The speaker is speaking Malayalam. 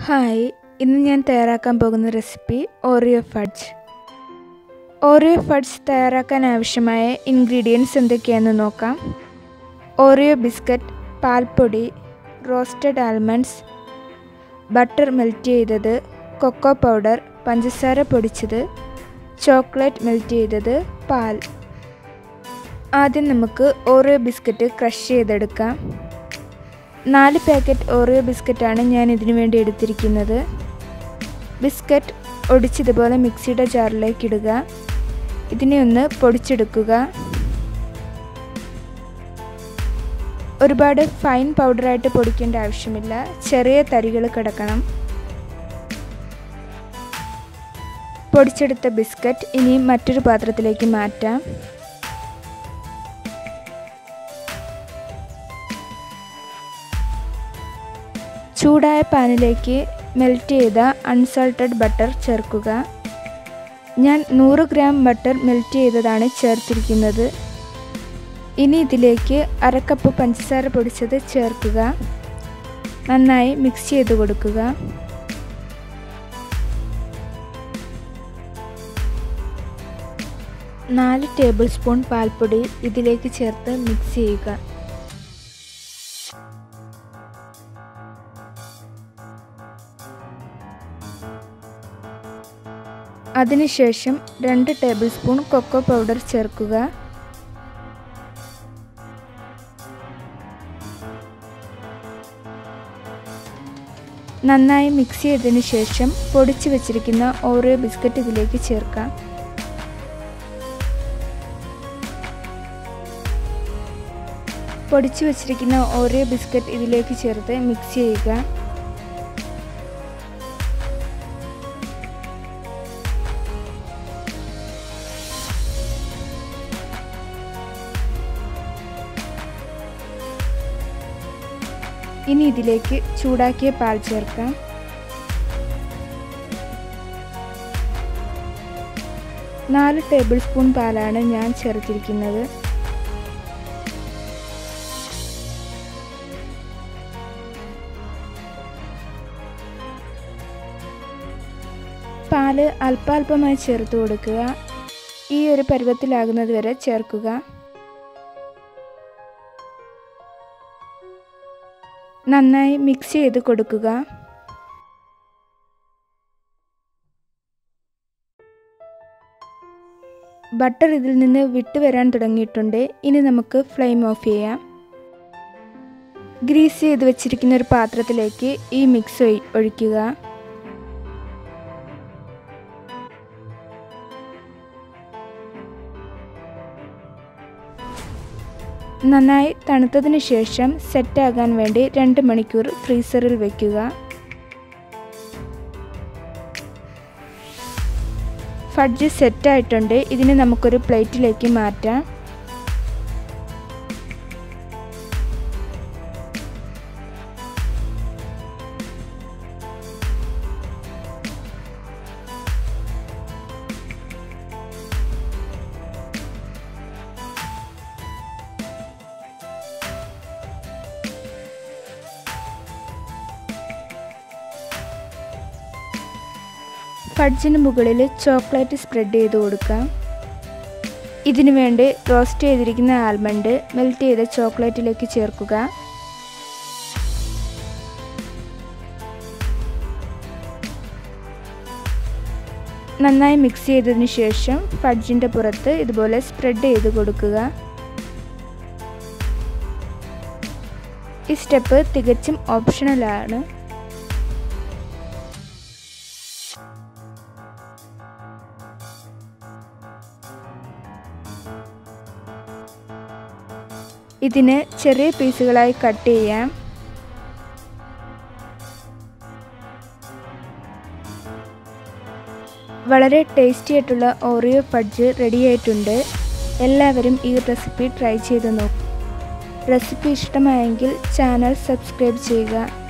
ഹായ് ഇന്ന് ഞാൻ തയ്യാറാക്കാൻ പോകുന്ന recipe Oreo fudge Oreo fudge തയ്യാറാക്കാൻ ആവശ്യമായ ഇൻഗ്രീഡിയൻസ് എന്തൊക്കെയാണെന്ന് നോക്കാം ഓറിയോ ബിസ്ക്കറ്റ് പാൽപ്പൊടി റോസ്റ്റഡ് ആൽമണ്ട്സ് ബട്ടർ മെൽറ്റ് ചെയ്തത് കൊക്കോ പൗഡർ പഞ്ചസാര പൊടിച്ചത് ചോക്ലേറ്റ് മെൽറ്റ് ചെയ്തത് പാൽ ആദ്യം നമുക്ക് ഓറിയോ ബിസ്ക്കറ്റ് ക്രഷ് ചെയ്തെടുക്കാം നാല് പാക്കറ്റ് ഓറിയോ ബിസ്ക്കറ്റാണ് ഞാൻ ഇതിനു വേണ്ടി എടുത്തിരിക്കുന്നത് ബിസ്ക്കറ്റ് ഒടിച്ചതുപോലെ മിക്സിയുടെ ജാറിലേക്ക് ഇടുക ഇതിനെ ഒന്ന് പൊടിച്ചെടുക്കുക ഒരുപാട് ഫൈൻ പൗഡറായിട്ട് പൊടിക്കേണ്ട ആവശ്യമില്ല ചെറിയ തരികൾ കിടക്കണം പൊടിച്ചെടുത്ത ബിസ്ക്കറ്റ് ഇനി മറ്റൊരു പാത്രത്തിലേക്ക് മാറ്റാം ചൂടായ പാനിലേക്ക് മെൽറ്റ് ചെയ്ത അൺസാൾട്ടഡ് ബട്ടർ ചേർക്കുക ഞാൻ നൂറ് ഗ്രാം ബട്ടർ മെൽറ്റ് ചെയ്തതാണ് ചേർത്തിരിക്കുന്നത് ഇനി ഇതിലേക്ക് അരക്കപ്പ് പഞ്ചസാര പൊടിച്ചത് ചേർക്കുക നന്നായി മിക്സ് ചെയ്ത് കൊടുക്കുക നാല് ടേബിൾ സ്പൂൺ പാൽപ്പൊടി ഇതിലേക്ക് ചേർത്ത് മിക്സ് ചെയ്യുക അതിനുശേഷം രണ്ട് ടേബിൾ സ്പൂൺ കൊക്കോ പൗഡർ ചേർക്കുക നന്നായി മിക്സ് ചെയ്തതിനു ശേഷം പൊടിച്ചു വെച്ചിരിക്കുന്ന ഓറിയോ ബിസ്ക്കറ്റ് ഇതിലേക്ക് ചേർക്കാം പൊടിച്ചു വെച്ചിരിക്കുന്ന ഓറിയോ ബിസ്ക്കറ്റ് ഇതിലേക്ക് ചേർത്ത് മിക്സ് ചെയ്യുക ഇനി ഇതിലേക്ക് ചൂടാക്കിയ പാൽ ചേർക്കാം നാല് ടേബിൾ സ്പൂൺ പാലാണ് ഞാൻ ചേർത്തിരിക്കുന്നത് പാല് അല്പാൽപമായി ചേർത്ത് കൊടുക്കുക ഈ ഒരു പരുവത്തിലാകുന്നത് വരെ ചേർക്കുക നന്നായി മിക്സ് ചെയ്ത് കൊടുക്കുക ബട്ടർ ഇതിൽ നിന്ന് വിട്ടു വരാൻ തുടങ്ങിയിട്ടുണ്ട് ഇനി നമുക്ക് ഫ്ലെയിം ഓഫ് ചെയ്യാം ഗ്രീസ് ചെയ്ത് വെച്ചിരിക്കുന്ന ഒരു പാത്രത്തിലേക്ക് ഈ മിക്സ് ഒഴിക്കുക നന്നായി തണുത്തതിന് ശേഷം സെറ്റാകാൻ വേണ്ടി രണ്ട് മണിക്കൂർ ഫ്രീസറിൽ വയ്ക്കുക ഫഡ്ജ് സെറ്റായിട്ടുണ്ട് ഇതിനെ നമുക്കൊരു പ്ലേറ്റിലേക്ക് മാറ്റാം ഫഡ്ജിന് മുകളിൽ ചോക്ലേറ്റ് സ്പ്രെഡ് ചെയ്ത് കൊടുക്കാം ഇതിനു വേണ്ടി റോസ്റ്റ് ചെയ്തിരിക്കുന്ന ആൽമണ്ട് മെൽറ്റ് ചെയ്ത ചോക്ലേറ്റിലേക്ക് ചേർക്കുക നന്നായി മിക്സ് ചെയ്തതിന് ശേഷം ഫഡ്ജിൻ്റെ പുറത്ത് ഇതുപോലെ സ്പ്രെഡ് ചെയ്ത് കൊടുക്കുക ഈ സ്റ്റെപ്പ് തികച്ചും ഓപ്ഷണലാണ് ഇതിന് ചെറിയ പീസുകളായി കട്ട് ചെയ്യാം വളരെ ടേസ്റ്റി ആയിട്ടുള്ള ഓറിയോ ഫഡ്ജ് റെഡി ആയിട്ടുണ്ട് എല്ലാവരും ഈ റെസിപ്പി ട്രൈ ചെയ്ത് നോക്കും റെസിപ്പി ഇഷ്ടമായെങ്കിൽ ചാനൽ സബ്സ്ക്രൈബ് ചെയ്യുക